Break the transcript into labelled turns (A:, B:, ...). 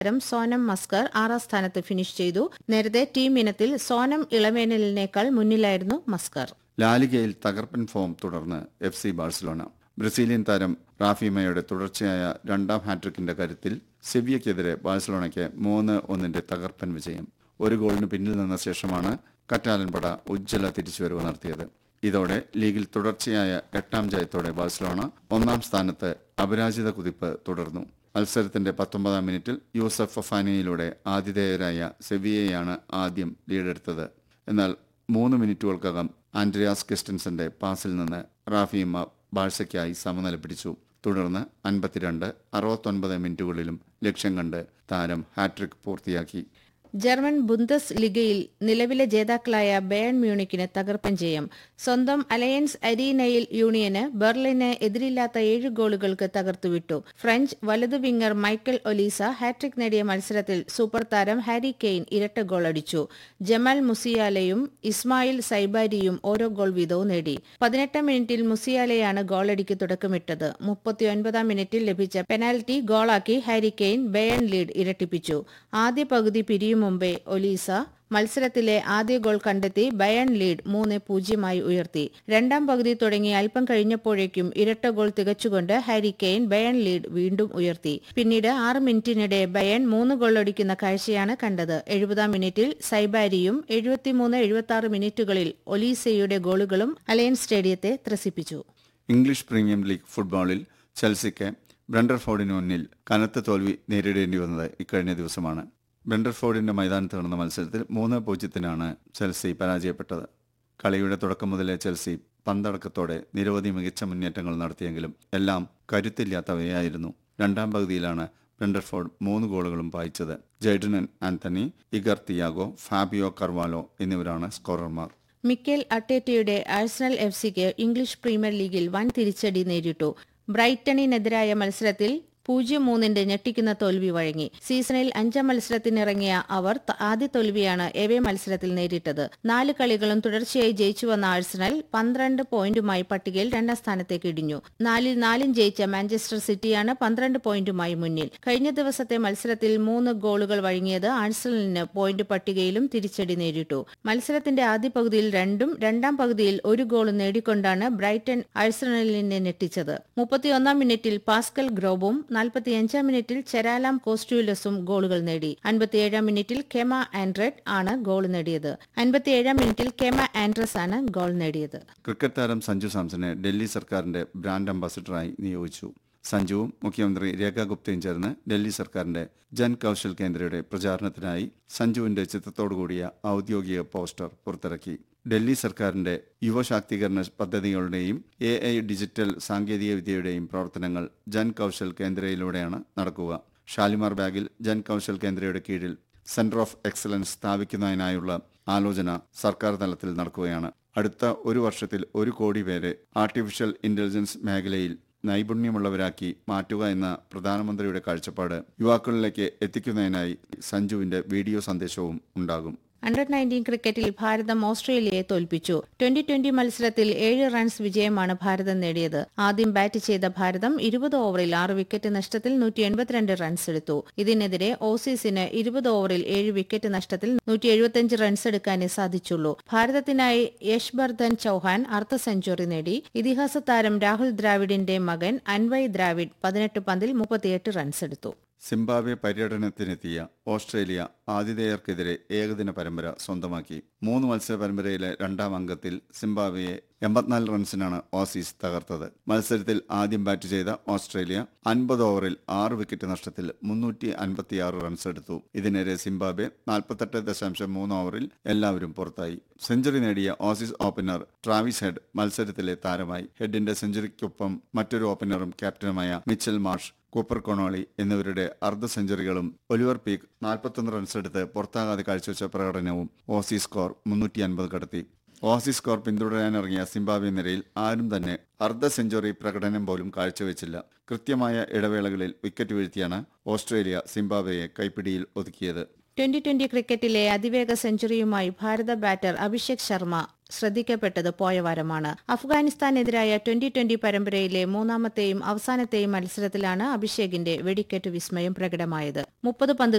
A: താരം സോനം മസ്കർ ആറാം സ്ഥാനത്ത് ഫിനിഷ് ചെയ്തു നേരത്തെ ടീം ഇനത്തിൽ സോനം ഇളവേനലിനേക്കാൾ മുന്നിലായിരുന്നു മസ്കർ
B: ലാലിഗയിൽ തകർപ്പൻ ഫോം തുടർന്ന് എഫ് സി ബാഴ്സലോണ ബ്രസീലിയൻ താരം റാഫിമയുടെ തുടർച്ചയായ രണ്ടാം ഹാട്രിക്കിന്റെ കരുത്തിൽ സെവിയയ്ക്കെതിരെ ബാഴ്സലോണയ്ക്ക് മൂന്ന് ഒന്നിന്റെ തകർപ്പൻ വിജയം ഒരു ഗോളിന് പിന്നിൽ നിന്ന ശേഷമാണ് കറ്റാലൻ പട ഉജ്ജ്വല തിരിച്ചുവരവ് നടത്തിയത് ഇതോടെ ലീഗിൽ തുടർച്ചയായ എട്ടാം ജയത്തോടെ ബാഴ്സലോണ ഒന്നാം സ്ഥാനത്ത് അപരാജിത കുതിപ്പ് തുടർന്നു മത്സരത്തിന്റെ പത്തൊമ്പതാം മിനിറ്റിൽ യൂസഫ് ഫഫാനിയിലൂടെ ആതിഥേയരായ സെവിയയാണ് ആദ്യം ലീഡെടുത്തത് എന്നാൽ മൂന്ന് മിനിറ്റുകൾക്കകം ആൻഡ്രിയാസ് ക്രിസ്റ്റൻസന്റെ പാസിൽ നിന്ന് റാഫിയമ്മ ബാഴ്സയ്ക്കായി സമനില പിടിച്ചു തുടർന്ന് അൻപത്തിരണ്ട് അറുപത്തൊൻപത് മിനിറ്റുകളിലും ലക്ഷ്യം കണ്ട് താരം ഹാട്രിക് പൂർത്തിയാക്കി
A: ജർമ്മൻ ബുന്തസ് ലിഗയിൽ നിലവിലെ ജേതാക്കളായ ബേൺ മ്യൂണിക്കിന് തകർപ്പൻ ജയം സ്വന്തം അലയൻസ് അരീനയിൽ യൂണിയന് ബെർലിന് എതിരില്ലാത്ത ഏഴ് ഗോളുകൾക്ക് തകർത്തുവിട്ടു ഫ്രഞ്ച് വലതു വിംഗർ മൈക്കൽ ഒലീസ ഹാട്രിക് നേടിയ മത്സരത്തിൽ സൂപ്പർ താരം ഹാരി കെയ്ൻ ഇരട്ട ഗോൾ അടിച്ചു ജമാൽ മുസിയാലയും ഇസ്മായിൽ സൈബാരിയും ഓരോ ഗോൾ വീതവും നേടി പതിനെട്ടാം മിനിറ്റിൽ മുസിയാലയാണ് ഗോളടിക്ക് തുടക്കമിട്ടത് മുപ്പത്തിയൊൻപതാം മിനിറ്റിൽ ലഭിച്ച പെനാൽറ്റി ഗോളാക്കി ഹാരി കെയ്ൻ ബേൺ ലീഡ് ഇരട്ടിപ്പിച്ചു ആദ്യ പകുതി പിരിയും മുമ്പേ ഒലീസ മത്സരത്തിലെ ആദ്യ ഗോൾ കണ്ടെത്തി ബയൺ ലീഡ് മൂന്ന് പൂജ്യമായി ഉയർത്തി രണ്ടാം പകുതി തുടങ്ങി അല്പം കഴിഞ്ഞപ്പോഴേക്കും ഇരട്ട ഗോൾ തികച്ചുകൊണ്ട് ഹാരി കെയ്ൻ ബയൺ ലീഡ് വീണ്ടും ഉയർത്തി പിന്നീട് ആറ് മിനിറ്റിനിടെ ബയൺ മൂന്ന് ഗോൾ അടിക്കുന്ന കാഴ്ചയാണ് കണ്ടത് എഴുപതാം മിനിറ്റിൽ സൈബാരിയും എഴുപത്തിമൂന്ന് എഴുപത്തി ആറ് മിനിറ്റുകളിൽ ഒലീസയുടെ ഗോളുകളും അലയൻസ് സ്റ്റേഡിയത്തെ ത്രസിപ്പിച്ചു
B: ഇംഗ്ലീഷ് പ്രീമിയം ലീഗ് ഫുട്ബോളിൽ ചെൽസിക്ക് ബ്രണ്ടർഫോർഡിന് മുന്നിൽ കനത്ത തോൽവി നേരിടേണ്ടി വന്നത് ഇക്കഴിഞ്ഞ ദിവസമാണ് ബ്രണ്ടർഫോർഡിന്റെ മൈതാനത്ത് നടന്ന മത്സരത്തിൽ മൂന്ന് പൂജ്യത്തിനാണ് ചെൽസി പരാജയപ്പെട്ടത് കളിയുടെ തുടക്കം മുതലേ ചെൽസി പന്തടക്കത്തോടെ നിരവധി മികച്ച മുന്നേറ്റങ്ങൾ നടത്തിയെങ്കിലും എല്ലാം കരുത്തില്ലാത്തവയായിരുന്നു രണ്ടാം പകുതിയിലാണ് ബ്രണ്ടർഫോർഡ് മൂന്ന് ഗോളുകളും പായിച്ചത് ജൈഡനൻ Anthony Igor Thiago Fabio Carvalho എന്നിവരാണ് സ്കോറർമാർ
A: മിക്കേൽ അട്ടേറ്റയുടെ ആഴ്സണൽ എഫ് സിക്ക് ഇംഗ്ലീഷ് പ്രീമിയർ ലീഗിൽ വൻ തിരിച്ചടി നേരിട്ടു ബ്രൈറ്റണിനെതിരായ മത്സരത്തിൽ പൂജ്യം മൂന്നിന്റെ ഞെട്ടിക്കുന്ന തോൽവി വഴങ്ങി സീസണിൽ അഞ്ചാം മത്സരത്തിനിറങ്ങിയ അവർ ത- ആദ്യ തോൽവിയാണ് എവേ മത്സരത്തിൽ നേരിട്ടത് നാല് കളികളും തുടർച്ചയായി ജയിച്ചു വന്ന ആഴ്സണൽ പന്ത്രണ്ട് പോയിന്റുമായി പട്ടികയിൽ രണ്ടാം സ്ഥാനത്തേക്ക് ഇടിഞ്ഞു നാലിൽ നാലും ജയിച്ച മാഞ്ചസ്റ്റർ സിറ്റിയാണ് പന്ത്രണ്ട് പോയിന്റുമായി മുന്നിൽ കഴിഞ്ഞ ദിവസത്തെ മത്സരത്തിൽ മൂന്ന് ഗോളുകൾ വഴങ്ങിയത് ആഴ്സണലിന് പോയിന്റ് പട്ടികയിലും തിരിച്ചടി നേരിട്ടു മത്സരത്തിന്റെ ആദ്യ പകുതിയിൽ രണ്ടും രണ്ടാം പകുതിയിൽ ഒരു ഗോളും നേടിക്കൊണ്ടാണ് ബ്രൈറ്റൺ ആഴ്സണലിനെ ഞെട്ടിച്ചത് മുപ്പത്തിയൊന്നാം മിനിറ്റിൽ പാസ്കൽ ഗ്രോബും നാൽപ്പത്തിയഞ്ചാം മിനിറ്റിൽ ചെരാലാം കോസ്റ്റ്യൂലസും ഗോളുകൾ നേടി അൻപത്തിയേഴാം മിനിറ്റിൽ കെമ ആൻഡ്രഡ് ആണ് ഗോൾ നേടിയത് അൻപത്തിയേഴാം മിനിറ്റിൽ കെമ ആൻഡ്രസ് ആണ് ഗോൾ നേടിയത്
B: ക്രിക്കറ്റ് താരം സഞ്ജു സാംസനെ ഡൽഹി സർക്കാരിന്റെ ബ്രാൻഡ് അംബാസിഡറായി നിയോഗിച്ചു സഞ്ജുവും മുഖ്യമന്ത്രി രേഖ ഗുപ്തയും ചേർന്ന് ഡൽഹി സർക്കാരിന്റെ ജൻ കൌശൽ കേന്ദ്രയുടെ പ്രചാരണത്തിനായി സഞ്ജുവിന്റെ ചിത്രത്തോടുകൂടിയ ഔദ്യോഗിക പോസ്റ്റർ പുറത്തിറക്കി ഡൽഹി സർക്കാരിന്റെ യുവശാക്തീകരണ പദ്ധതികളുടെയും എ ഐ ഡിജിറ്റൽ സാങ്കേതിക വിദ്യയുടെയും പ്രവർത്തനങ്ങൾ ജൻ കൌശൽ കേന്ദ്രയിലൂടെയാണ് നടക്കുക ഷാലിമാർ ബാഗിൽ ജൻ കൌശൽ കേന്ദ്രയുടെ കീഴിൽ സെന്റർ ഓഫ് എക്സലൻസ് സ്ഥാപിക്കുന്നതിനായുള്ള ആലോചന സർക്കാർ തലത്തിൽ നടക്കുകയാണ് അടുത്ത ഒരു വർഷത്തിൽ ഒരു കോടി പേരെ ആർട്ടിഫിഷ്യൽ ഇന്റലിജൻസ് മേഖലയിൽ നൈപുണ്യമുള്ളവരാക്കി മാറ്റുക എന്ന പ്രധാനമന്ത്രിയുടെ കാഴ്ചപ്പാട് യുവാക്കളിലേക്ക് എത്തിക്കുന്നതിനായി സഞ്ജുവിന്റെ വീഡിയോ സന്ദേശവും ഉണ്ടാകും
A: അണ്ടർ നയൻറ്റീൻ ക്രിക്കറ്റിൽ ഭാരതം ഓസ്ട്രേലിയയെ തോൽപ്പിച്ചു ട്വന്റി ട്വന്റി മത്സരത്തിൽ ഏഴ് റൺസ് വിജയമാണ് ഭാരതം നേടിയത് ആദ്യം ബാറ്റ് ചെയ്ത ഭാരതം ഇരുപത് ഓവറിൽ ആറ് വിക്കറ്റ് നഷ്ടത്തിൽ നൂറ്റി എൺപത്തിരണ്ട് റൺസ് എടുത്തു ഇതിനെതിരെ ഓസീസിന് ഇരുപത് ഓവറിൽ ഏഴ് വിക്കറ്റ് നഷ്ടത്തിൽ നൂറ്റി എഴുപത്തിയഞ്ച് റൺസ് എടുക്കാനേ സാധിച്ചുള്ളൂ ഭാരതത്തിനായി യശ്ബർദ്ധൻ ചൌഹാൻ അർദ്ധ സെഞ്ചുറി നേടി ഇതിഹാസ താരം രാഹുൽ ദ്രാവിഡിന്റെ മകൻ അൻവയ് ദ്രാവിഡ് പതിനെട്ട് പന്തിൽ മുപ്പത്തിയെട്ട് റൺസ് എടുത്തു
B: സിംബാബ്വെ പര്യടനത്തിനെത്തിയ ഓസ്ട്രേലിയ ആതിഥേയർക്കെതിരെ ഏകദിന പരമ്പര സ്വന്തമാക്കി മൂന്ന് മത്സര പരമ്പരയിലെ രണ്ടാം അംഗത്തിൽ സിംബാബ്വെയെ എൺപത്തിനാല് റൺസിനാണ് ഓസീസ് തകർത്തത് മത്സരത്തിൽ ആദ്യം ബാറ്റ് ചെയ്ത ഓസ്ട്രേലിയ അൻപത് ഓവറിൽ ആറ് വിക്കറ്റ് നഷ്ടത്തിൽ മുന്നൂറ്റി അൻപത്തിയാറ് റൺസ് എടുത്തു ഇതിനെതിരെ സിംബാബ്വെ നാൽപ്പത്തെട്ട് ദശാംശം മൂന്ന് ഓവറിൽ എല്ലാവരും പുറത്തായി സെഞ്ചുറി നേടിയ ഓസീസ് ഓപ്പണർ ട്രാവിസ് ഹെഡ് മത്സരത്തിലെ താരമായി ഹെഡിന്റെ സെഞ്ചുറിക്കൊപ്പം മറ്റൊരു ഓപ്പണറും ക്യാപ്റ്റനുമായ മിച്ചൽ മാർഷ് കൂപ്പർ കൊണോളി എന്നിവരുടെ അർദ്ധ സെഞ്ചുറികളും ഒലിവർ പീക്ക് നാൽപ്പത്തൊന്ന് റൺസ് എടുത്ത് പുറത്താകാതെ കാഴ്ചവെച്ച പ്രകടനവും ഓസി സ്കോർ മുന്നൂറ്റി അൻപത് കടത്തി ഓസി സ്കോർ പിന്തുടരാനിറങ്ങിയ സിംബാബ്വെ നിരയിൽ ആരും തന്നെ അർദ്ധ സെഞ്ചുറി പ്രകടനം പോലും കാഴ്ചവെച്ചില്ല കൃത്യമായ ഇടവേളകളിൽ വിക്കറ്റ് വീഴ്ത്തിയാണ് ഓസ്ട്രേലിയ സിംബാബ്വെയെ കൈപ്പിടിയിൽ ഒതുക്കിയത്
A: ട്വന്റി ട്വന്റി ക്രിക്കറ്റിലെ അതിവേഗ സെഞ്ചുറിയുമായി ഭാരത ബാറ്റർ അഭിഷേക് ശർമ്മ ശ്രദ്ധിക്കപ്പെട്ടത് പോയ വാരമാണ് അഫ്ഗാനിസ്ഥാനെതിരായ ട്വന്റി ട്വന്റി പരമ്പരയിലെ മൂന്നാമത്തെയും അവസാനത്തെയും മത്സരത്തിലാണ് അഭിഷേകിന്റെ വെടിക്കെട്ട് വിസ്മയം പ്രകടമായത് മുപ്പത് പന്ത്